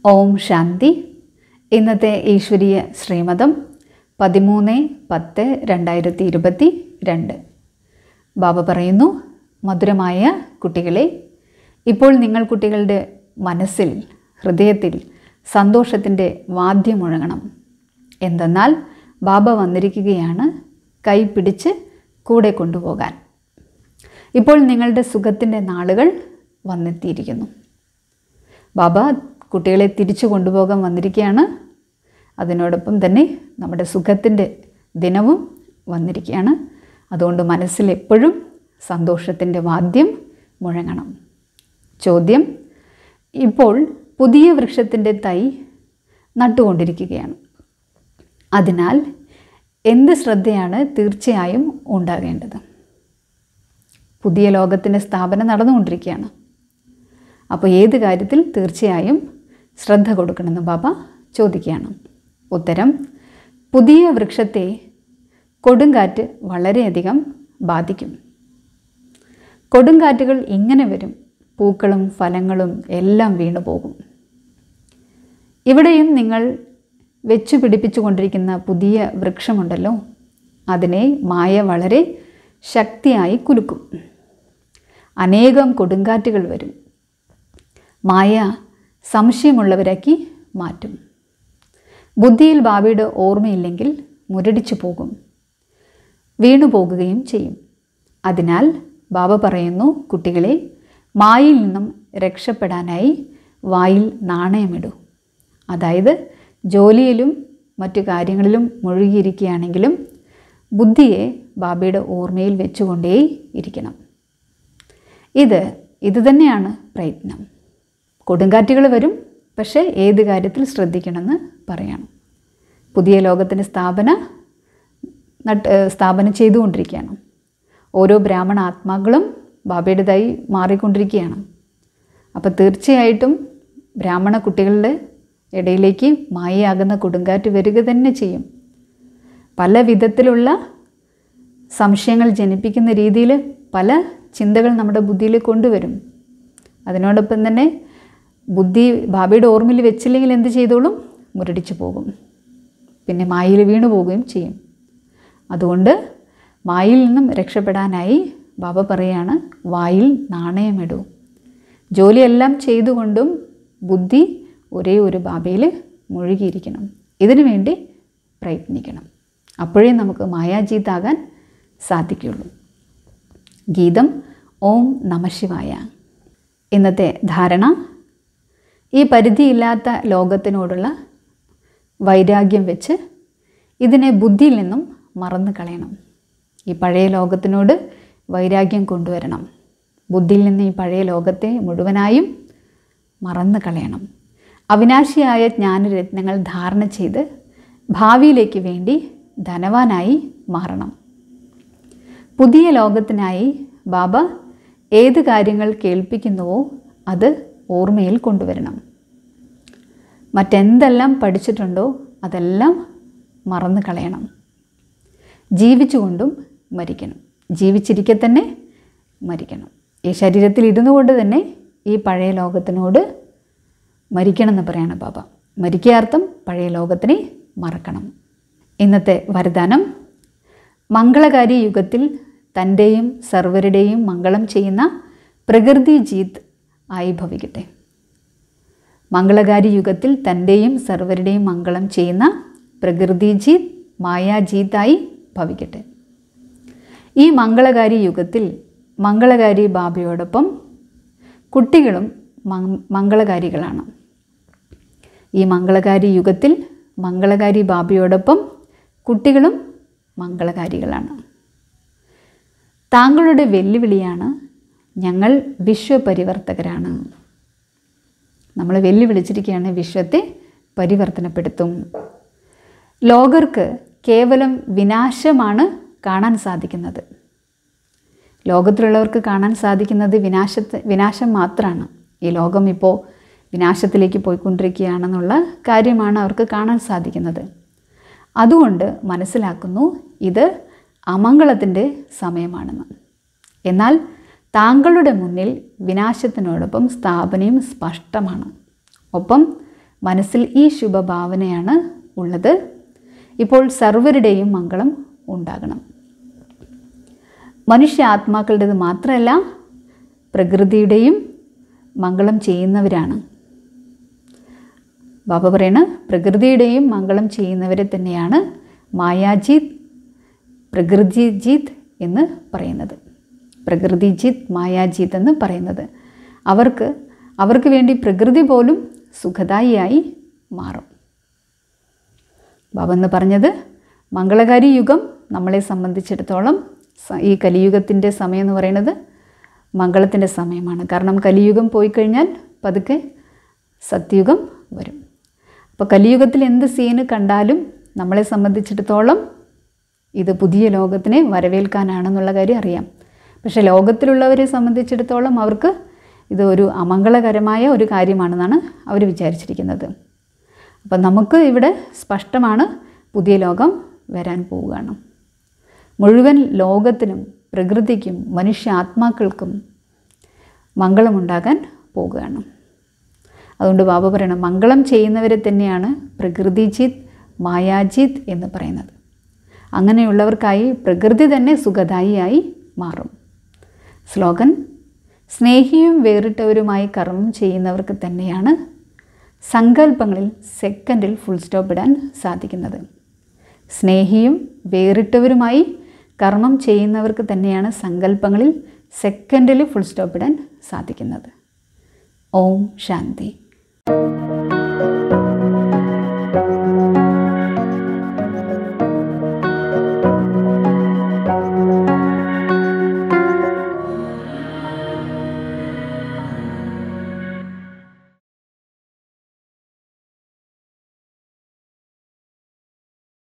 ഓം ശാന്തി ഇന്നത്തെ ഈശ്വരീയ ശ്രീമതം പതിമൂന്ന് പത്ത് രണ്ടായിരത്തി ഇരുപത്തി രണ്ട് ബാബ പറയുന്നു മധുരമായ കുട്ടികളെ ഇപ്പോൾ നിങ്ങൾ കുട്ടികളുടെ മനസ്സിൽ ഹൃദയത്തിൽ സന്തോഷത്തിൻ്റെ വാദ്യം മുഴങ്ങണം എന്തെന്നാൽ ബാബ വന്നിരിക്കുകയാണ് കൈ പിടിച്ച് കൂടെ കൊണ്ടുപോകാൻ ഇപ്പോൾ നിങ്ങളുടെ സുഖത്തിൻ്റെ നാളുകൾ വന്നെത്തിയിരിക്കുന്നു ബാബ കുട്ടികളെ തിരിച്ചു കൊണ്ടുപോകാൻ വന്നിരിക്കുകയാണ് അതിനോടൊപ്പം തന്നെ നമ്മുടെ സുഖത്തിൻ്റെ ദിനവും വന്നിരിക്കുകയാണ് അതുകൊണ്ട് മനസ്സിൽ എപ്പോഴും സന്തോഷത്തിൻ്റെ വാദ്യം മുഴങ്ങണം ചോദ്യം ഇപ്പോൾ പുതിയ വൃക്ഷത്തിൻ്റെ തൈ നട്ടുകൊണ്ടിരിക്കുകയാണ് അതിനാൽ എന്ത് ശ്രദ്ധയാണ് തീർച്ചയായും ഉണ്ടാകേണ്ടത് പുതിയ ലോകത്തിൻ്റെ സ്ഥാപനം നടന്നുകൊണ്ടിരിക്കുകയാണ് അപ്പോൾ ഏത് കാര്യത്തിൽ തീർച്ചയായും ശ്രദ്ധ കൊടുക്കണമെന്ന് ബാബ ചോദിക്കുകയാണ് ഉത്തരം പുതിയ വൃക്ഷത്തെ കൊടുങ്കാറ്റ് വളരെയധികം ബാധിക്കും കൊടുങ്കാറ്റുകൾ ഇങ്ങനെ വരും പൂക്കളും ഫലങ്ങളും എല്ലാം വീണു പോകും ഇവിടെയും നിങ്ങൾ വെച്ചു പിടിപ്പിച്ചു കൊണ്ടിരിക്കുന്ന പുതിയ വൃക്ഷമുണ്ടല്ലോ അതിനെ മായ വളരെ ശക്തിയായി കുലുക്കും അനേകം കൊടുങ്കാറ്റുകൾ വരും മായ സംശയമുള്ളവരാക്കി മാറ്റും ബുദ്ധിയിൽ ബാബയുടെ ഓർമ്മയില്ലെങ്കിൽ മുരടിച്ചു പോകും വീണു പോകുകയും ചെയ്യും അതിനാൽ ബാബ പറയുന്നു കുട്ടികളെ മായയിൽ നിന്നും രക്ഷപ്പെടാനായി വായിൽ നാണയമിടൂ അതായത് ജോലിയിലും മറ്റു കാര്യങ്ങളിലും മുഴുകിയിരിക്കുകയാണെങ്കിലും ബുദ്ധിയെ ബാബയുടെ ഓർമ്മയിൽ വെച്ചുകൊണ്ടേ ഇരിക്കണം ഇത് ഇത് തന്നെയാണ് പ്രയത്നം കൊടുങ്കാറ്റുകൾ വരും പക്ഷേ ഏത് കാര്യത്തിൽ ശ്രദ്ധിക്കണമെന്ന് പറയണം പുതിയ ലോകത്തിൻ്റെ സ്ഥാപന നട്ട് സ്ഥാപനം ചെയ്തുകൊണ്ടിരിക്കുകയാണ് ഓരോ ബ്രാഹ്മണ ആത്മാക്കളും ബാബയുടേതായി മാറിക്കൊണ്ടിരിക്കുകയാണ് അപ്പോൾ തീർച്ചയായിട്ടും ബ്രാഹ്മണ കുട്ടികളുടെ ഇടയിലേക്ക് മായയാകുന്ന കൊടുങ്കാറ്റ് വരിക തന്നെ ചെയ്യും പല വിധത്തിലുള്ള സംശയങ്ങൾ ജനിപ്പിക്കുന്ന രീതിയിൽ പല ചിന്തകൾ നമ്മുടെ ബുദ്ധിയിൽ കൊണ്ടുവരും അതിനോടൊപ്പം തന്നെ ബുദ്ധി ബാബയുടെ ഓർമ്മയിൽ വെച്ചില്ലെങ്കിൽ എന്ത് ചെയ്തോളും മുരടിച്ചു പോകും പിന്നെ മായയിൽ വീണു പോവുകയും ചെയ്യും അതുകൊണ്ട് മായയിൽ നിന്നും രക്ഷപ്പെടാനായി ബാബ പറയാണ് വായിൽ നാണയമിടൂ ജോലിയെല്ലാം ചെയ്തുകൊണ്ടും ബുദ്ധി ഒരേ ഒരു ബാബയിൽ മുഴുകിയിരിക്കണം ഇതിനു വേണ്ടി പ്രയത്നിക്കണം അപ്പോഴേ നമുക്ക് മായാജീതാകാൻ സാധിക്കുള്ളൂ ഗീതം ഓം നമശിവായ ഇന്നത്തെ ധാരണ ഈ പരിധിയില്ലാത്ത ലോകത്തിനോടുള്ള വൈരാഗ്യം വെച്ച് ഇതിനെ ബുദ്ധിയിൽ നിന്നും മറന്നു കളയണം ഈ പഴയ ലോകത്തിനോട് വൈരാഗ്യം കൊണ്ടുവരണം ബുദ്ധിയിൽ നിന്ന് ഈ പഴയ ലോകത്തെ മുഴുവനായും മറന്നു കളയണം അവിനാശിയായ ജ്ഞാനരത്നങ്ങൾ ധാരണ ചെയ്ത് ഭാവിയിലേക്ക് വേണ്ടി ധനവാനായി മാറണം പുതിയ ലോകത്തിനായി ബാബ ഏത് കാര്യങ്ങൾ കേൾപ്പിക്കുന്നുവോ അത് ഓർമ്മയിൽ കൊണ്ടുവരണം മറ്റെന്തെല്ലാം പഠിച്ചിട്ടുണ്ടോ അതെല്ലാം മറന്നു കളയണം ജീവിച്ചുകൊണ്ടും മരിക്കണം ജീവിച്ചിരിക്കെ തന്നെ മരിക്കണം ഈ ശരീരത്തിൽ ഇരുന്നു കൊണ്ട് തന്നെ ഈ പഴയ ലോകത്തിനോട് മരിക്കണമെന്ന് പറയാണ് ബാബ മരിക്കാർത്ഥം പഴയ ലോകത്തിനെ മറക്കണം ഇന്നത്തെ വരദാനം മംഗളകാരി യുഗത്തിൽ തൻ്റെയും സർവരുടെയും മംഗളം ചെയ്യുന്ന പ്രകൃതി ജീത്ത് ആയി ഭവിക്കട്ടെ മംഗളകാരി യുഗത്തിൽ തൻ്റെയും സർവരുടെയും മംഗളം ചെയ്യുന്ന പ്രകൃതി ജീത്ത് മായാജീത്തായി ഭവിക്കട്ടെ ഈ മംഗളകാരി യുഗത്തിൽ മംഗളകാരി ബാബയോടൊപ്പം കുട്ടികളും മംഗളകാരികളാണ് ഈ മംഗളകാരി യുഗത്തിൽ മംഗളകാരി ബാബയോടൊപ്പം കുട്ടികളും മംഗളകാരികളാണ് താങ്കളുടെ വെല്ലുവിളിയാണ് ഞങ്ങൾ വിശ്വപരിവർത്തകരാണ് നമ്മൾ വെല്ലുവിളിച്ചിരിക്കുകയാണ് വിശ്വത്തെ പരിവർത്തനപ്പെടുത്തും ലോകർക്ക് കേവലം വിനാശമാണ് കാണാൻ സാധിക്കുന്നത് ലോകത്തിലുള്ളവർക്ക് കാണാൻ സാധിക്കുന്നത് വിനാശത്തെ വിനാശം മാത്രമാണ് ഈ ലോകം ഇപ്പോൾ വിനാശത്തിലേക്ക് പോയിക്കൊണ്ടിരിക്കുകയാണെന്നുള്ള കാര്യമാണ് അവർക്ക് കാണാൻ സാധിക്കുന്നത് അതുകൊണ്ട് മനസ്സിലാക്കുന്നു ഇത് അമംഗളത്തിൻ്റെ സമയമാണെന്ന് എന്നാൽ താങ്കളുടെ മുന്നിൽ വിനാശത്തിനോടൊപ്പം സ്ഥാപനയും സ്പഷ്ടമാണ് ഒപ്പം മനസ്സിൽ ഈ ശുഭഭാവനയാണ് ഉള്ളത് ഇപ്പോൾ സർവരുടെയും മംഗളം ഉണ്ടാകണം മനുഷ്യ ആത്മാക്കളുടേത് മാത്രമല്ല പ്രകൃതിയുടെയും മംഗളം ചെയ്യുന്നവരാണ് ബാബ പറയണ പ്രകൃതിയുടെയും മംഗളം ചെയ്യുന്നവരെ തന്നെയാണ് മായാജീത് പ്രകൃതിജീത് എന്ന് പറയുന്നത് പ്രകൃതിജീത് മായാജീത് എന്ന് പറയുന്നത് അവർക്ക് അവർക്ക് വേണ്ടി പ്രകൃതി പോലും സുഖദായിയായി മാറും ബാബ എന്ന് പറഞ്ഞത് മംഗളകാരി യുഗം നമ്മളെ സംബന്ധിച്ചിടത്തോളം സ- ഈ കലിയുഗത്തിൻ്റെ സമയം എന്ന് പറയുന്നത് മംഗളത്തിൻ്റെ സമയമാണ് കാരണം കലിയുഗം പോയി കഴിഞ്ഞാൽ പതുക്കെ സത്യുഗം വരും അപ്പോൾ കലിയുഗത്തിൽ എന്ത് സീന് കണ്ടാലും നമ്മളെ സംബന്ധിച്ചിടത്തോളം ഇത് പുതിയ ലോകത്തിനെ വരവേൽക്കാനാണെന്നുള്ള കാര്യം അറിയാം പക്ഷേ ലോകത്തിലുള്ളവരെ സംബന്ധിച്ചിടത്തോളം അവർക്ക് ഇത് ഒരു അമംഗളകരമായ ഒരു കാര്യമാണെന്നാണ് അവർ വിചാരിച്ചിരിക്കുന്നത് അപ്പം നമുക്ക് ഇവിടെ സ്പഷ്ടമാണ് പുതിയ ലോകം വരാൻ പോവുകയാണ് മുഴുവൻ ലോകത്തിനും പ്രകൃതിക്കും മനുഷ്യ ആത്മാക്കൾക്കും മംഗളമുണ്ടാകാൻ പോകുകയാണ് അതുകൊണ്ട് ബാബ പറയണം മംഗളം ചെയ്യുന്നവരെ തന്നെയാണ് പ്രകൃതിജിത് മായാജിത് എന്ന് പറയുന്നത് അങ്ങനെയുള്ളവർക്കായി പ്രകൃതി തന്നെ സുഖദായിയായി മാറും സ്ലോഗൻ സ്നേഹിയും വേറിട്ടവരുമായി കർമ്മം ചെയ്യുന്നവർക്ക് തന്നെയാണ് സങ്കല്പങ്ങളിൽ സെക്കൻഡിൽ ഫുൾ സ്റ്റോപ്പ് ഇടാൻ സാധിക്കുന്നത് സ്നേഹിയും വേറിട്ടവരുമായി കർമ്മം ചെയ്യുന്നവർക്ക് തന്നെയാണ് സങ്കല്പങ്ങളിൽ സെക്കൻഡിൽ ഫുൾ സ്റ്റോപ്പ് ഇടാൻ സാധിക്കുന്നത് ഓം ശാന്തി